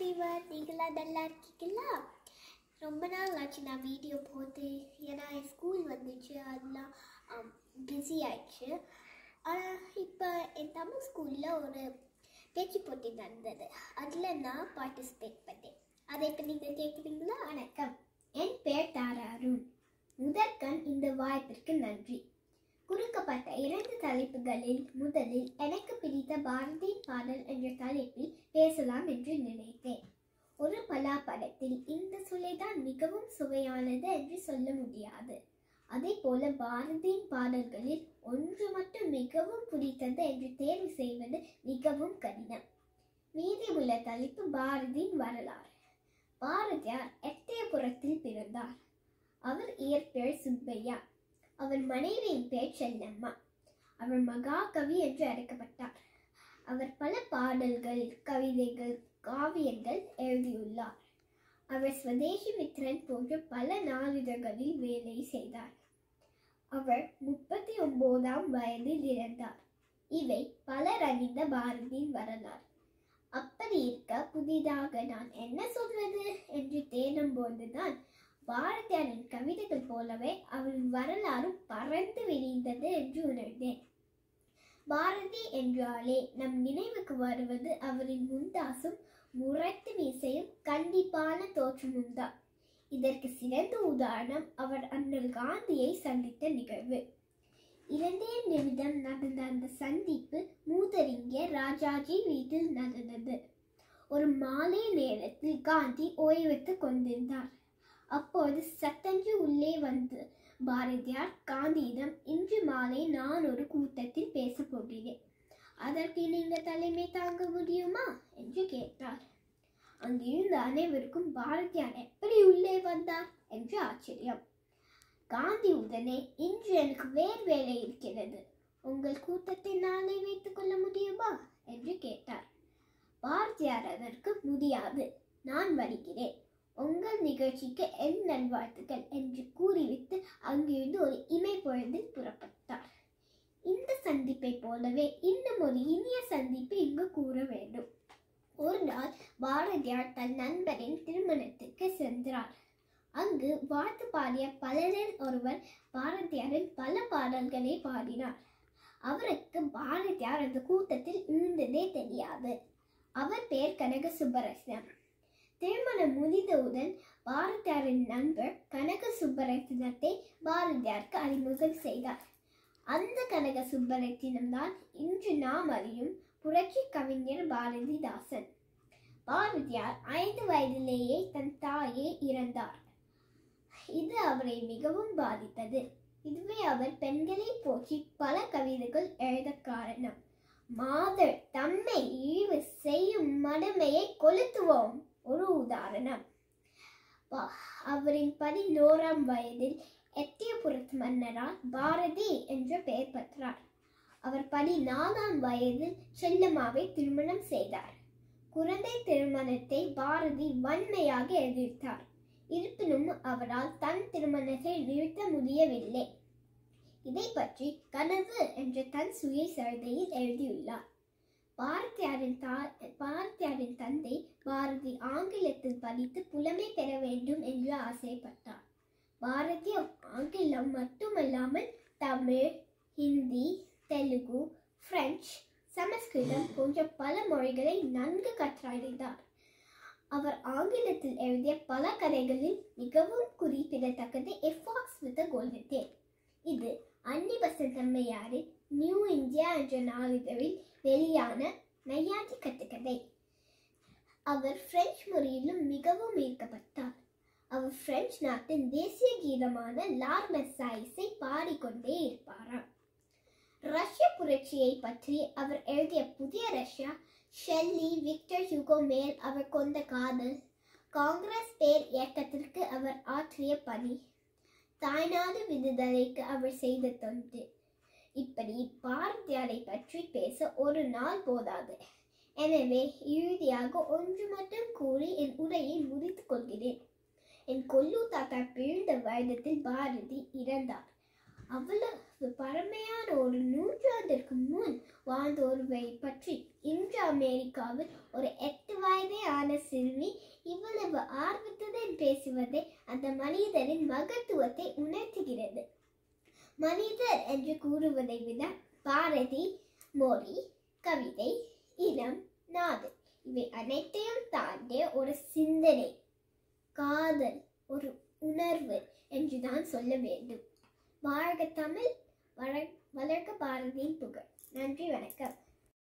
everyone நீங்களாம் நல்லா இருக்கீங்களா ரொம்ப நாள் ஆச்சு நான் வீடியோ போட்டு ஏன்னா என் ஸ்கூல் வந்துச்சு அதெல்லாம் பிஸி ஆயிடுச்சு இப்போ என் தமிழ் ஸ்கூலில் ஒரு பேச்சு போட்டி நடந்தது அதில் நான் பார்ட்டிசிபேட் பண்ணேன் அதை இப்போ நீங்கள் கேட்குறீங்களா வணக்கம் என் பேர் தாரா அருண் முதற்கண் இந்த வாய்ப்பிற்கு நன்றி கொடுக்கப்பட்ட இரண்டு தலைப்புகளில் முதலில் எனக்கு பிடித்த பாரதியின் பாடல் என்ற தலைப்பில் பேசலாம் என்று நினைத்தேன் ஒரு பலா படத்தில் இந்த சுவைதான் மிகவும் சுவையானது என்று சொல்ல முடியாது அதே போல பாரதியின் பாடல்களில் ஒன்று மட்டும் மிகவும் பிடித்தது என்று தேர்வு செய்வது மிகவும் கடினம் மீதி உள்ள தலைப்பு பாரதியின் வரலாறு பாரதியார் எட்டயபுரத்தில் பிறந்தார் அவர் இயற்பெயர் சுப்பையா அவர் மனைவியின் பெயர் செல்லம்மா அவர் மகாகவி என்று அழைக்கப்பட்டார் அவர் பல பாடல்கள் கவிதைகள் காவியங்கள் எழுதியுள்ளார் அவர் ஸ்வதேசி மித்ரன் போன்ற பல நாளிதழ்களில் வேலை செய்தார் அவர் முப்பத்தி ஒன்பதாம் வயதில் இறந்தார் இவை பலர் அறிந்த பாரதியின் வரலாறு அப்படி இருக்க புதிதாக நான் என்ன சொல்வது என்று தேடும் போதுதான் பாரதியாரின் கவிதைகள் போலவே அவரின் வரலாறும் பறந்து விரிந்தது என்று உணர்ந்தேன் பாரதி என்றாலே நம் நினைவுக்கு வருவது அவரின் முந்தாசும் முரட்டு மீசையும் கண்டிப்பான தோற்றமும் தான் இதற்கு சிறந்த உதாரணம் அவர் அண்ணல் காந்தியை சந்தித்த நிகழ்வு இரண்டே நிமிடம் நடந்த அந்த சந்திப்பு மூதறிஞர் ராஜாஜி வீட்டில் நடந்தது ஒரு மாலை நேரத்தில் காந்தி ஓய்வெடுத்துக் கொண்டிருந்தார் அப்போது சட்டென்று உள்ளே வந்து பாரதியார் காந்தியிடம் இன்று மாலை நான் ஒரு கூட்டத்தில் பேசப் போகிறேன் அதற்கு நீங்கள் தலைமை தாங்க முடியுமா என்று கேட்டார் அங்கிருந்த அனைவருக்கும் பாரதியார் எப்படி உள்ளே வந்தார் என்று ஆச்சரியம் காந்தி உடனே இன்று எனக்கு வேறு வேலை இருக்கிறது உங்கள் கூட்டத்தை நாளை வைத்துக் கொள்ள முடியுமா என்று கேட்டார் பாரதியார் அதற்கு முடியாது நான் வருகிறேன் உங்கள் நிகழ்ச்சிக்கு என் நல்வாழ்த்துக்கள் என்று கூறிவிட்டு அங்கிருந்து ஒரு இமை பொழுதில் புறப்பட்டார் இந்த சந்திப்பை போலவே இன்னும் ஒரு இனிய சந்திப்பு இங்கு கூற வேண்டும் ஒரு நாள் பாரதியார் தன் நண்பரின் திருமணத்துக்கு சென்றார் அங்கு வாழ்த்து பாடிய பலரில் ஒருவர் பாரதியாரின் பல பாடல்களை பாடினார் அவருக்கு பாரதியார் அந்த கூட்டத்தில் இருந்ததே தெரியாது அவர் பெயர் கனக சுப்பரசனம் திருமணம் முடிந்தவுடன் பாரதியாரின் நண்பர் கனக சுப்பரத்தினத்தை பாரதியாருக்கு அறிமுகம் செய்தார் அந்த கனக சுப்பரத்தினம் தான் இன்று நாம் அறியும் புரட்சி கவிஞர் பாரதிதாசன் பாரதியார் ஐந்து வயதிலேயே தன் தாயே இறந்தார் இது அவரை மிகவும் பாதித்தது இதுவே அவர் பெண்களை போற்றி பல கவிதைகள் எழுத காரணம் மாதர் தம்மை இழிவு செய்யும் மடமையை கொளுத்துவோம் ஒரு உதாரணம் அவரின் பதினோராம் வயதில் எட்டியபுரத்து மன்னரால் பாரதி என்ற பெயர் பெற்றார் அவர் பதினாலாம் வயதில் செல்லம்மாவை திருமணம் செய்தார் குழந்தை திருமணத்தை பாரதி வன்மையாக எதிர்த்தார் இருப்பினும் அவரால் தன் திருமணத்தை நிறுத்த முடியவில்லை இதை பற்றி கனவு என்ற தன் சுய சரிதையில் எழுதியுள்ளார் பாரதியாரின் தா பாரதியாரின் தந்தை பாரதி ஆங்கிலத்தில் படித்து புலமை பெற வேண்டும் என்று ஆசைப்பட்டார் பாரதி ஆங்கிலம் மட்டுமல்லாமல் தமிழ் ஹிந்தி தெலுங்கு பிரெஞ்சு சமஸ்கிருதம் போன்ற பல மொழிகளை நன்கு கற்றறிந்தார் அவர் ஆங்கிலத்தில் எழுதிய பல கதைகளில் மிகவும் குறிப்பிடத்தக்கது எஃபாக்ஸ் வித் கோல்டன் இது அன்னி வசந்தம்மையாரின் நியூ இந்தியா என்ற நாளிதழில் வெளியான நையாண்டி கட்டுக்கதை அவர் பிரெஞ்சு மொழியிலும் மிகவும் ஈர்க்கப்பட்டார் அவர் பிரெஞ்சு நாட்டின் தேசிய கீதமான லார் மெஸ்ஸாயிஸை பாடிக்கொண்டே இருப்பாராம் ரஷ்ய புரட்சியை பற்றி அவர் எழுதிய புதிய ரஷ்யா ஷெல்லி விக்டர் ஹியூகோ மேல் அவர் கொண்ட காதல் காங்கிரஸ் பேர் இயக்கத்திற்கு அவர் ஆற்றிய பணி தாய்நாடு விடுதலைக்கு அவர் செய்த தொண்டு இப்படி பாரதியாரை பற்றி பேச ஒரு நாள் போதாது எனவே இறுதியாக ஒன்று மட்டும் கூறி என் உரையை முடித்துக் கொள்கிறேன் என் கொல்லு தாத்தா பிறந்த வருடத்தில் பாரதி இறந்தார் அவ்வளவு பழமையான ஒரு நூற்றாண்டிற்கு முன் வாழ்ந்த ஒருவரை பற்றி இன்று அமெரிக்காவில் ஒரு எட்டு வயதே ஆன சிறுமி பேசுவது அந்த மனிதரின் மகத்துவத்தை உணர்த்துகிறது மனிதர் என்று கூறுவதை விட பாரதி மொழி கவிதை இனம் நாடு இவை அனைத்தையும் தாண்டிய ஒரு சிந்தனை காதல் ஒரு உணர்வு என்றுதான் சொல்ல வேண்டும் வாழ்க தமிழ் வள- வளர்க பாரதியின் புகழ் நன்றி வணக்கம்